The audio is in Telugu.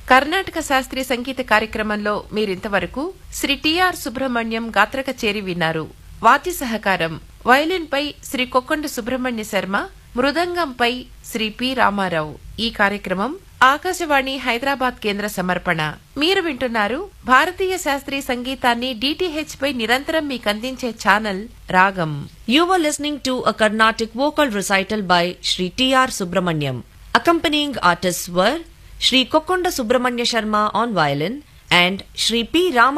కర్ణాటక శాస్త్రీయ సంగీత కార్యక్రమంలో మీరింతవరకు శ్రీ టిఆర్ సుబ్రహ్మణ్యం గాత్ర కచేరి విన్నారు వాద్య సహకారం వయలిన్ పై శ్రీ కొక్కొండ సుబ్రహ్మణ్య శర్మ మృదంగంపై శ్రీ పి రామారావు ఈ కార్యక్రమం ఆకాశవాణి హైదరాబాద్ కేంద్ర సమర్పణ మీరు వింటున్నారు భారతీయ శాస్త్రీయ సంగీతాన్ని డిటిహెచ్ పై నిరంతరం మీకందించే channel Ragam You were listening to a Carnatic vocal recital by Sri T.R. Subramanyam. Accompanying artists were Sri Kokonda Subramanya Sharma on violin and Sri P. Rama